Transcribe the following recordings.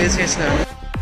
Railway സ്റ്റേഷനാണ്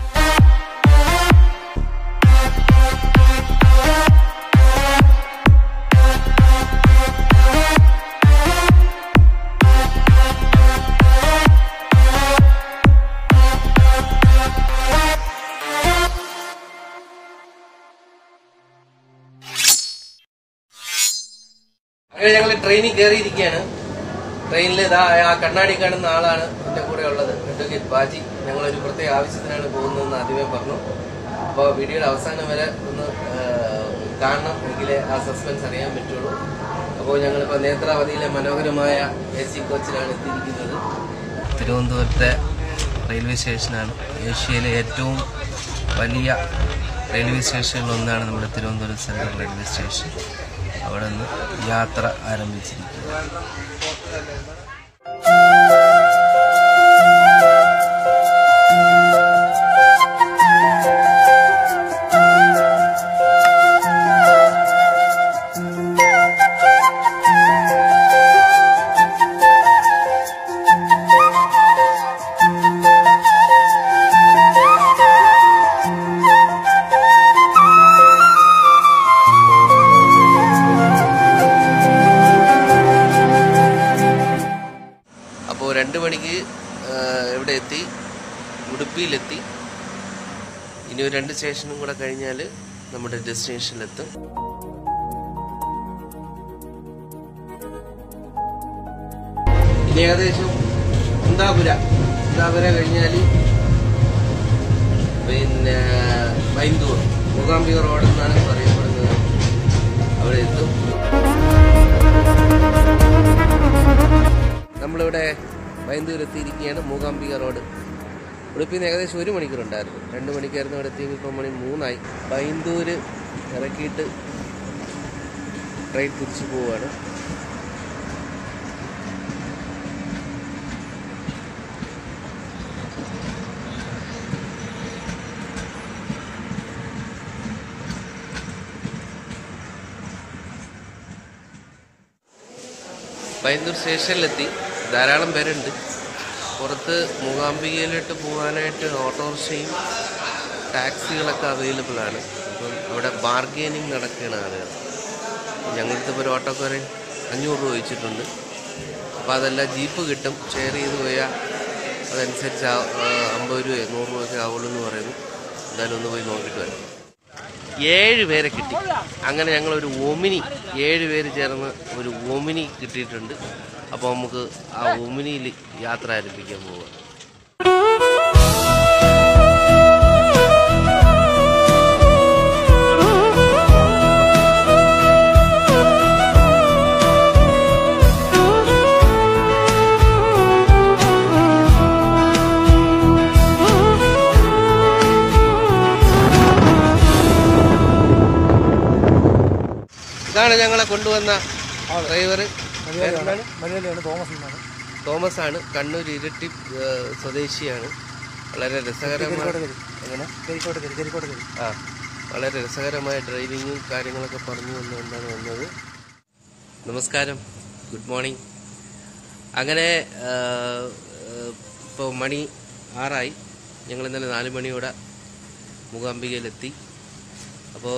അങ്ങനെ ഞങ്ങൾ ട്രെയിനിൽ കയറിയിരിക്കുകയാണ് ട്രെയിനിൽ ഇതാ ആ കണ്ണാടി കാണുന്ന ആളാണ് എന്റെ കൂടെ ഉള്ളത് അഡ്വക്കേറ്റ് ബാജി ഞങ്ങൾ ഒരു പ്രത്യേക ആവശ്യത്തിനാണ് പോകുന്നതെന്ന് ആദ്യമേ പറഞ്ഞു അപ്പോൾ വീഡിയോയുടെ അവസാനം വരെ ഒന്ന് ആ, കാണണം എങ്കിലേ ആ സസ്പെൻസ് അറിയാൻ പറ്റുള്ളൂ അപ്പോൾ ഞങ്ങളിപ്പോൾ നേത്രാവതിയിലെ മനോഹരമായ എ സി കോച്ചിലാണ് എത്തിയിരിക്കുന്നത് തിരുവനന്തപുരത്തെ റെയിൽവേ സ്റ്റേഷനാണ് ഏഷ്യയിലെ ഏറ്റവും വലിയ റെയിൽവേ സ്റ്റേഷനിലൊന്നാണ് നമ്മുടെ തിരുവനന്തപുരം സെൻട്രൽ റെയിൽവേ സ്റ്റേഷൻ അവിടെ നിന്ന് യാത്ര ആരംഭിച്ചിരിക്കുന്നു അപ്പോൾ രണ്ട് മണിക്ക് ആ, ഇവിടെ എത്തി ഉടുപ്പിയിലെത്തി ഇനി ഒരു രണ്ട് സ്റ്റേഷനും കൂടെ കഴിഞ്ഞാൽ നമ്മുടെ ഡെസ്റ്റിനേഷനിലെത്തും ഇനി ഏകദേശം കുന്താപുര കുന്താപുര കഴിഞ്ഞാൽ പിന്നെ ബൈന്ദൂർ മൂകാംബിക റോഡ് എന്നാണ് പറയപ്പെടുന്നത് അവിടെ എത്തും നമ്മളിവിടെ ബൈന്ദൂർ എത്തിയിരിക്കുകയാണ് മൂകാംബിക റോഡ് ഉടുപ്പിൽ നിന്ന് ഏകദേശം ഒരു മണിക്കൂറുണ്ടായിരുന്നു രണ്ട് മണിക്കായിരുന്നു ഇവിടെ എത്തിയെങ്കിൽ ഇപ്പോൾ മണി മൂന്നായി ബൈന്ദൂർ ഇറക്കിയിട്ട് ട്രെയിൻ തിരിച്ചു പോവുകയാണ് ബൈന്ദൂർ സ്റ്റേഷനിലെത്തി ധാരാളം പേരുണ്ട് പുറത്ത് മൂകാംബികയിലോട്ട് പോകാനായിട്ട് ഓട്ടോറിക്ഷയും ടാക്സികളൊക്കെ അവൈലബിൾ ആണ് അപ്പം അവിടെ ബാർഗെയിനിങ് നടക്കുകയാണ് ആളുകൾ ഞങ്ങളുടെ ഇപ്പോൾ ഒരു ഓട്ടോക്കാരൻ അഞ്ഞൂറ് രൂപ വെച്ചിട്ടുണ്ട് അപ്പോൾ അതെല്ലാം ജീപ്പ് കിട്ടും ഷെയർ ചെയ്ത് പോയാൽ അതനുസരിച്ച് ആ- ആ അമ്പത് രൂപയോ നൂറ് രൂപയൊക്കെ ആവുള്ളൂ എന്ന് പറയുന്നു എന്തായാലും ഒന്ന് പോയി നോക്കിയിട്ട് വരാം ഏഴ് പേരെ കിട്ടി അങ്ങനെ ഞങ്ങൾ ഒരു ഒമിനി ഏഴ് പേര് ചേർന്ന് ഒരു ഒമിനി കിട്ടിയിട്ടുണ്ട് അപ്പോൾ നമുക്ക് ആ ഒമിനിയിൽ യാത്ര ആരംഭിക്കാൻ പോവുക ഇതാണ് ഞങ്ങളെ കൊണ്ടുവന്ന ഡ്രൈവർ മലയാളിയാണ് തോമസ് എന്നാണ് തോമസ് ആണ് കണ്ണൂർ ഇരട്ടി ഏഹ്, സ്വദേശിയാണ് വളരെ രസകരമായ എങ്ങനെ കരിക്കോട്ട് കരി കരിക്കോട്ട് കരി ആ വളരെ രസകരമായ ഡ്രൈവിങ്ങും കാര്യങ്ങളൊക്കെ പറഞ്ഞു വന്നുകൊണ്ടാണ് വന്നത് നമസ്കാരം ഗുഡ് മോർണിംഗ് അങ്ങനെ ഇപ്പോൾ മണി ആറായി ഞങ്ങൾ ഇന്നലെ നാല് മണിയോടെ മൂകാംബികയിലെത്തി അപ്പോൾ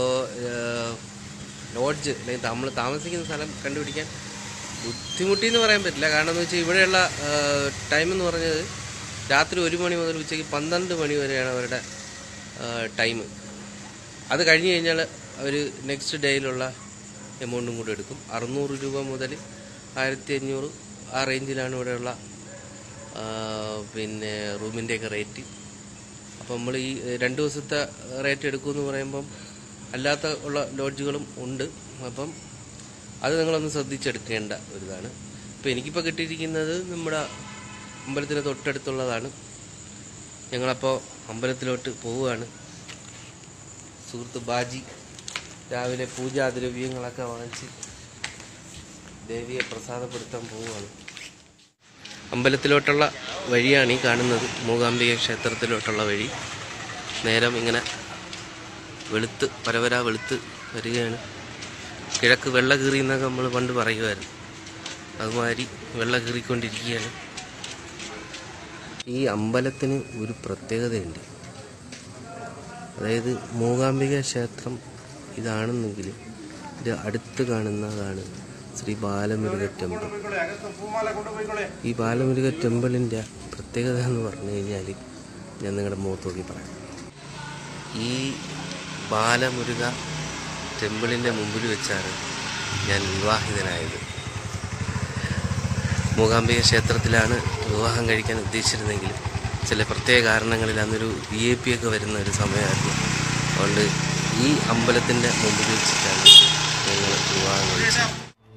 ലോഡ്ജ് അല്ലെങ്കിൽ നമ്മൾ താമസിക്കുന്ന സ്ഥലം കണ്ടുപിടിക്കാൻ ബുദ്ധിമുട്ടി എന്ന് പറയാൻ പറ്റില്ല കാരണം എന്ന് വെച്ചാൽ ഇവിടെയുള്ള ടൈം എന്ന് പറഞ്ഞത് രാത്രി ഒരു മണി മുതൽ ഉച്ചയ്ക്ക് പന്ത്രണ്ട് മണി വരെയാണ് അവരുടെ ടൈം അത് കഴിഞ്ഞ് കഴിഞ്ഞാൽ അവർ നെക്സ്റ്റ് ഡേയിലുള്ള എമൗണ്ടും കൂടെ എടുക്കും അറുന്നൂറ് രൂപ മുതൽ ആയിരത്തി അഞ്ഞൂറ് ആ റേഞ്ചിലാണ് ഇവിടെയുള്ള ആ, പിന്നെ റൂമിൻ്റെയൊക്കെ റേറ്റ് അപ്പം നമ്മൾ ഈ രണ്ട് ദിവസത്തെ റേറ്റ് എടുക്കുമെന്ന് പറയുമ്പം അല്ലാത്ത ഉള്ള ലോഡ്ജുകളും ഉണ്ട് അപ്പം അത് നിങ്ങളൊന്ന് ശ്രദ്ധിച്ചെടുക്കേണ്ട ഒരിതാണ് ഇപ്പം എനിക്കിപ്പോൾ കിട്ടിയിരിക്കുന്നത് നമ്മുടെ അമ്പലത്തിന് തൊട്ടടുത്തുള്ളതാണ് ഞങ്ങളപ്പോൾ അമ്പലത്തിലോട്ട് പോവുകയാണ് സുഹൃത്ത് ബാജി രാവിലെ പൂജാദ്രവ്യങ്ങളൊക്കെ വാങ്ങിച്ച് ദേവിയെ പ്രസാദപ്പെടുത്താൻ പോവുകയാണ് അമ്പലത്തിലോട്ടുള്ള വഴിയാണ് ഈ കാണുന്നത് മൂകാംബിക ക്ഷേത്രത്തിലോട്ടുള്ള വഴി നേരം ഇങ്ങനെ വെളുത്ത് പരവര വെളുത്ത് വരികയാണ് കിഴക്ക് വെള്ള കീറി എന്നൊക്കെ നമ്മൾ പണ്ട് പറയുമായിരുന്നു അതുമാതിരി വെള്ള കീറിക്കൊണ്ടിരിക്കുകയാണ് ഈ അമ്പലത്തിന് ഒരു പ്രത്യേകതയുണ്ട് അതായത് മൂകാംബിക ക്ഷേത്രം ഇതാണെന്നെങ്കിൽ ഇത് അടുത്ത് കാണുന്നതാണ് ശ്രീ ബാലമുരുക ടെമ്പിൾ ഈ ബാലമുരുക ടെമ്പിളിൻ്റെ പ്രത്യേകത എന്ന് പറഞ്ഞു കഴിഞ്ഞാൽ ഞാൻ നിങ്ങളുടെ മുഖത്ത് നോക്കി പറയാം ഈ ബാലമുരുക ടെമ്പിളിൻ്റെ മുമ്പിൽ വെച്ചാണ് ഞാൻ വിവാഹിതനായത് മൂകാംബിക ക്ഷേത്രത്തിലാണ് വിവാഹം കഴിക്കാൻ ഉദ്ദേശിച്ചിരുന്നെങ്കിൽ ചില പ്രത്യേക കാരണങ്ങളിൽ അന്നൊരു വി ഐ പി ഒക്കെ വരുന്ന ഒരു സമയമായിരുന്നു അതുകൊണ്ട് ഈ അമ്പലത്തിൻ്റെ മുമ്പിൽ വെച്ചിട്ടാണ് ഞങ്ങൾ വിവാഹം കഴിച്ചത്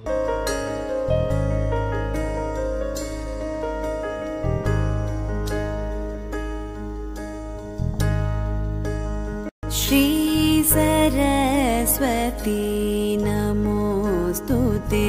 श्रीसरस्वती नमोऽस्तु ते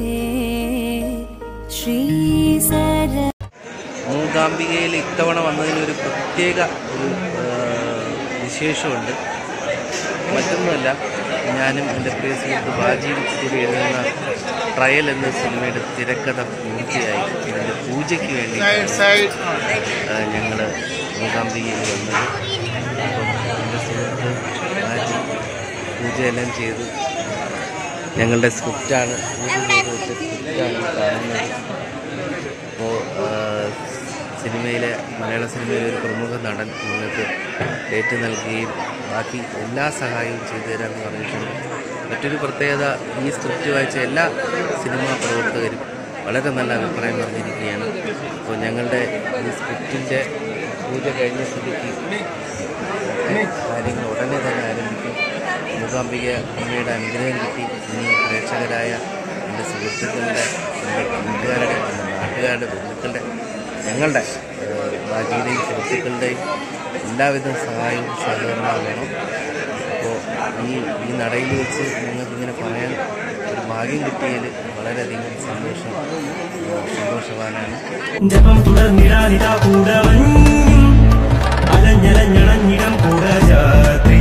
श्रीसर മൂകാംബികയിൽ ഇത്തവണ വന്നതിന് ഒരു പ്രത്യേക ഒരു ആ, വിശേഷമുണ്ട് മറ്റൊന്നുമല്ല ഞാനും എൻ്റെ പ്രിയ സുഹൃത്ത് ബാജിയും കൂടി എഴുതുന്ന ട്രയൽ എന്ന സിനിമയുടെ തിരക്കഥ പൂർത്തിയായി ഇതിൻ്റെ പൂജയ്ക്ക് വേണ്ടി ഞങ്ങൾ മൂകാംബികയിൽ വന്നത് അപ്പം എൻ്റെ സുഹൃത്ത് ബാജി പൂജയെല്ലാം ചെയ്ത് ഞങ്ങളുടെ സ്ക്രിപ്റ്റാണ് പൂജ ചെയ്ത് വെച്ച സ്ക്രിപ്റ്റാണ് കാണുന്നത് അപ്പോൾ സിനിമയിലെ മലയാള സിനിമയിലെ ഒരു പ്രമുഖ നടൻ നിങ്ങൾക്ക് ഡേറ്റ് നൽകുകയും ബാക്കി എല്ലാ സഹായവും ചെയ്തു തരാമെന്ന് പറഞ്ഞിട്ടുണ്ട് മറ്റൊരു പ്രത്യേകത ഈ സ്ക്രിപ്റ്റ് വായിച്ച എല്ലാ സിനിമാ പ്രവർത്തകരും വളരെ നല്ല അഭിപ്രായം പറഞ്ഞിരിക്കുകയാണ് അപ്പോൾ ഞങ്ങളുടെ ഈ സ്ക്രിപ്റ്റിൻ്റെ പൂജ കഴിഞ്ഞ സ്ഥിതിക്ക് കാര്യങ്ങൾ ഉടനെ തന്നെ ആരംഭിക്കും മൂകാംബിക അമ്മയുടെ അനുഗ്രഹം കിട്ടി ഇനി പ്രേക്ഷകരായ എൻ്റെ സുഹൃത്തുക്കളുടെ എൻ്റെ കൂട്ടുകാരുടെ എൻ്റെ നാട്ടുകാരുടെ ബന്ധുക്കളുടെ ഞങ്ങളുടെ ഏഹ്, ബാക്കിയുടെയും സുഹൃത്തുക്കളുടെയും എല്ലാവിധ സഹായവും സഹകരണവും വേണം അപ്പോൾ ഈ ഈ നടയിൽ വെച്ച് ഞങ്ങൾക്കിങ്ങനെ പറയാൻ ഒരു ഭാഗ്യം കിട്ടിയതിൽ വളരെയധികം സന്തോഷം ഏഹ്, സന്തോഷവാനാണ് ജപം തുടർന്നിടാനിതാ കൂടവൻ അലഞ്ഞലഞ്ഞളഞ്ഞിടം കൂട ജാത്രി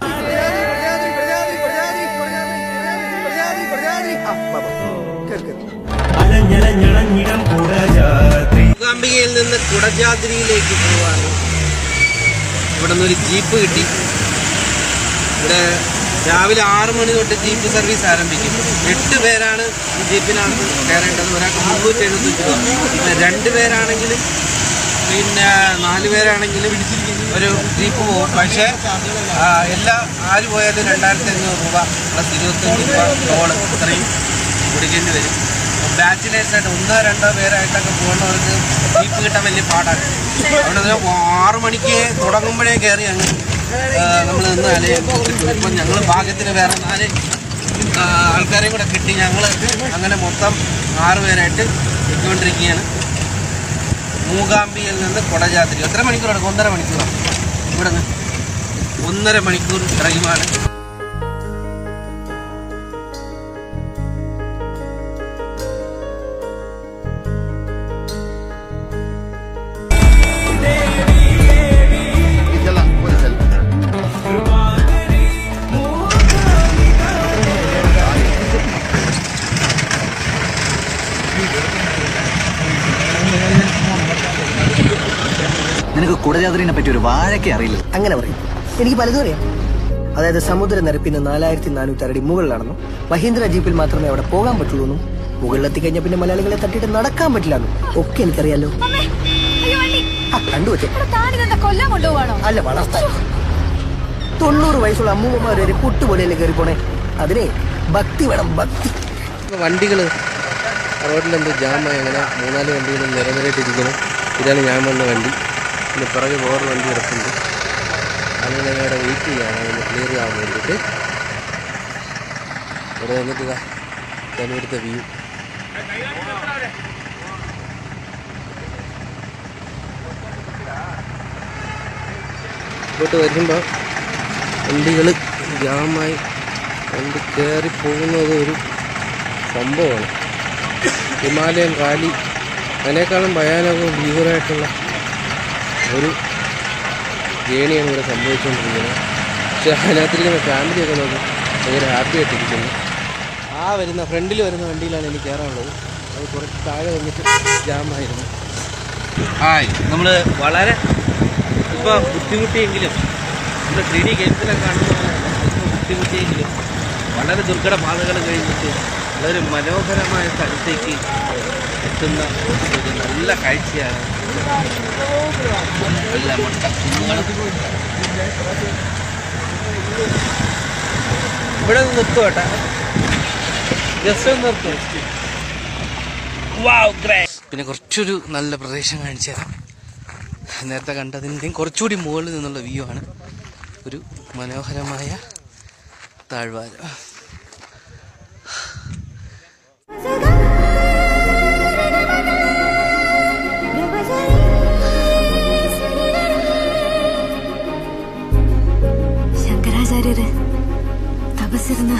അലഞ്ഞലഞ്ഞളഞ്ഞിടം കൂട ജാത്രി മൂകാംബികയിൽ നിന്ന് കുടജാദ്രിയിലേക്ക് പോവാണ് ഇവിടെ നിന്ന് ഒരു ജീപ്പ് കിട്ടി ഇവിടെ രാവിലെ ആറ് മണി തൊട്ട് ജീപ്പ് സർവീസ് ആരംഭിക്കും എട്ട് പേരാണ് ഈ ജീപ്പിനകത്ത് കയറേണ്ടത് ഒരാൾക്ക് മുന്നൂറ്റി എഴുപത്തഞ്ച് രൂപ പിന്നെ രണ്ട് പേരാണെങ്കിലും പിന്നെ നാല് പേരാണെങ്കിലും ഒരു ജീപ്പ് പോകും പക്ഷേ ആ, എല്ലാ ആര് പോയാലും രണ്ടായിരത്തി അഞ്ഞൂറ് രൂപ പ്ലസ് ഇരുപത്തഞ്ച് രൂപ ടോള് ഇത്രയും കൊടുക്കേണ്ടി വരും ബാച്ചിലേഴ്സായിട്ട് ഒന്നോ രണ്ടോ പേരായിട്ടൊക്കെ പോകുന്നവർക്ക് ജീപ്പ് കിട്ടാൻ വലിയ പാടാണ് അവിടെ നിന്ന് ആറു മണിക്ക് തുടങ്ങുമ്പോഴേ കയറി അങ്ങ് നമ്മൾ നിന്ന് അലയും ഇപ്പം ഞങ്ങൾ ഭാഗ്യത്തിന് വേറെ നാല് ആ, ആൾക്കാരെയും കൂടെ കിട്ടി ഞങ്ങൾ അങ്ങനെ മൊത്തം ആറ് പേരായിട്ട് എത്തിക്കൊണ്ടിരിക്കുകയാണ് മൂകാംബിയിൽ നിന്ന് കൊടജാത്രി എത്ര മണിക്കൂർ എടുക്കും ഒന്നര മണിക്കൂറാണ് ഇവിടെ നിന്ന് ഒന്നര മണിക്കൂർ ഡ്രൈവാണ് നിനക്ക് കുടജാദ്രീനെ പറ്റി ഒരു വാഴയ്ക്ക് അറിയില്ല അങ്ങനെ പറയും എനിക്ക് പലതും അറിയാം അതായത് സമുദ്രനിരപ്പിന് നാലായിരത്തി നാനൂറ്റി അരടി മുകളിലാണെന്നും മഹീന്ദ്ര ജീപ്പിൽ മാത്രമേ അവിടെ പോകാൻ പറ്റുള്ളൂ എന്നും മുകളിലെത്തി കഴിഞ്ഞാൽ പിന്നെ മലയാളികളെ തട്ടിയിട്ട് നടക്കാൻ പറ്റില്ല എന്നും ഒക്കെ എനിക്കറിയാലോ ആ, കണ്ടു വെച്ചേ താനിതെന്താ കൊല്ലാൻ കൊണ്ടുപോവാണോ അല്ല വളർത്താൻ തൊണ്ണൂറ് വയസ്സുള്ള അമ്മൂമ്മമാർ വരെ പുട്ടുപോലെയല്ലേ കയറി പോണേ അതിനെ ഭക്തി വേണം ഭക്തി വണ്ടികൾ റോഡിലെന്തോ ജാമായി അങ്ങനെ മൂന്നാല് വണ്ടികൾ നിരനിരയിട്ടിരിക്കുന്നു ഇതാണ് ഞാൻ വന്ന വണ്ടി പിന്നെ പുറകെ വേറെ വണ്ടി കിടപ്പുണ്ട് അങ്ങനെ അവിടെ വെയിറ്റ് ചെയ്യാണ് അതിന് ക്ലിയർ ആവാൻ വേണ്ടിയിട്ട് ഇവിടെ വന്നിട്ട് ഇതാ ഞാൻ ഇവിടുത്തെ വ്യൂ ഇങ്ങോട്ട് വരുമ്പോൾ വണ്ടികൾ ജാമായി വണ്ടി കയറി പോകുന്നത് ഒരു സംഭവമാണ് ഹിമാലയൻ റാലി അതിനേക്കാളും ഭയാനകവും ഭീകരമായിട്ടുള്ള ഒരു ജേണിയാണ് ഇവിടെ സംഭവിച്ചുകൊണ്ടിരിക്കുന്നത് പക്ഷേ അതിനകത്തിരിക്കുന്ന ഫാമിലിയൊക്കെ നോക്കി ഭയങ്കര ഹാപ്പി ആയിട്ടിരിക്കുന്നു ആ വരുന്ന ഫ്രണ്ടിൽ വരുന്ന വണ്ടിയിലാണ് എനിക്ക് കയറാനുള്ളത് അത് കുറച്ച് താഴെ വന്നിട്ട് ജാമായിരുന്നു ഹായ് നമ്മൾ വളരെ ഇപ്പോൾ ബുദ്ധിമുട്ടിയെങ്കിലും നമ്മൾ ത്രീ ഡി ഗെയിംസിലൊക്കെ കാണുന്ന പോലെ അല്പം ബുദ്ധിമുട്ടിയെങ്കിലും വളരെ ദുർഘട പാതകൾ കഴിഞ്ഞിട്ട് വളരെ മനോഹരമായ സ്ഥലത്തേക്ക് എത്തുന്ന ഒരു നല്ല കാഴ്ചയാണ് നല്ല മൊട്ട കുന്നുകളും. ഇവിടെ നിന്ന് നിർത്തും കേട്ടാ ജസ്റ്റ് ഒന്ന് നിർത്തും പിന്നെ കുറച്ചൊരു നല്ല പ്രദേശം കാണിച്ചു തരാം നേരത്തെ കണ്ടതിൻ്റെയും കുറച്ചുകൂടി മുകളിൽ നിന്നുള്ള വ്യൂ ആണ് ഒരു മനോഹരമായ താഴ്വാര ശങ്കരാചാര്യര് തപസ്സിരുന്ന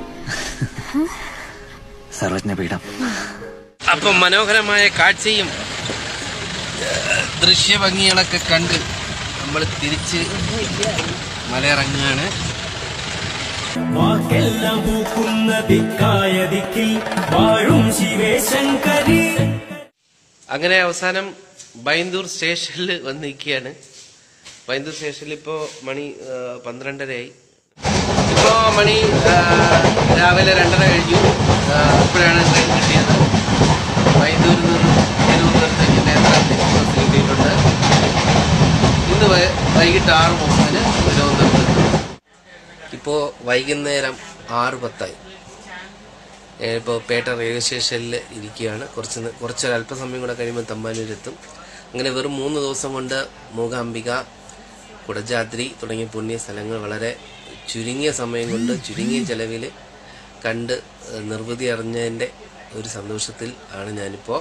സർവജ്ഞ പീഠം അപ്പം മനോഹരമായ കാഴ്ചയും ഏഹ്, ദൃശ്യഭംഗികളൊക്കെ കണ്ട് നമ്മൾ തിരിച്ച് മലയിറങ്ങുകയാണ് വാക്കെല്ലാം പൂക്കുന്ന ദിക്കായ ദിക്കിൽ വാഴും ശിവേശങ്കരി അങ്ങനെ അവസാനം ബൈന്ദൂർ സ്റ്റേഷനിൽ വന്ന് നിൽക്കുകയാണ് ബൈന്ദൂർ സ്റ്റേഷനിൽ ഇപ്പോൾ മണി ആ, പന്ത്രണ്ടരയായി ഇപ്പോൾ മണി ആ, രാവിലെ രണ്ടര കഴിഞ്ഞു ആ, ഇപ്പോഴാണ് ട്രെയിൻ കിട്ടിയത് ബൈന്ദൂരിൽ നിന്നും തിരുവനന്തപുരത്തേക്ക് നേരത്തെ ബസ് കിട്ടിയിട്ടുണ്ട് ഇന്ന് വൈ- വൈകിട്ട് ആറ് മുപ്പതിന് തിരുവനന്തപുരത്ത് ഇപ്പോൾ വൈകുന്നേരം ആറ് പത്തായി ഇപ്പോൾ പേട്ട റെയിൽവേ സ്റ്റേഷനിൽ ഇരിക്കുകയാണ് കുറച്ച് ന- കുറച്ചൊരു അല്പസമയം കൂടെ കഴിയുമ്പോൾ തമ്പാനൂരെത്തും അങ്ങനെ വെറും മൂന്ന് ദിവസം കൊണ്ട് മൂകാംബിക കുടജാദ്രി തുടങ്ങിയ പുണ്യ സ്ഥലങ്ങൾ വളരെ ചുരുങ്ങിയ സമയം കൊണ്ട് ചുരുങ്ങിയ ചെലവിൽ കണ്ട് ഏഹ്, നിർവൃതി അറിഞ്ഞതിൻ്റെ ഒരു സന്തോഷത്തിൽ ആണ് ഞാനിപ്പോൾ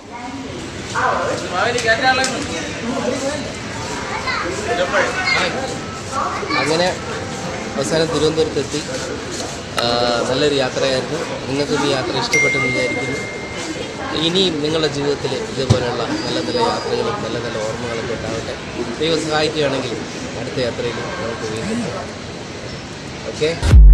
അങ്ങനെ അവസാനം തിരുവനന്തപുരത്തെത്തി ആ, നല്ലൊരു യാത്രയായിരുന്നു നിങ്ങൾക്കും ഈ യാത്ര ഇഷ്ടപ്പെട്ടെന്ന് വിചാരിക്കുന്നു ഇനിയും നിങ്ങളുടെ ജീവിതത്തിൽ ഇതുപോലെയുള്ള നല്ല നല്ല യാത്രകളും നല്ല നല്ല ഓർമ്മകളൊക്കെ ഉണ്ടാവട്ടെ ദൈവം സഹായിക്കുകയാണെങ്കിൽ അടുത്ത യാത്രയിൽ നമുക്ക് വീണ്ടും ഓക്കെ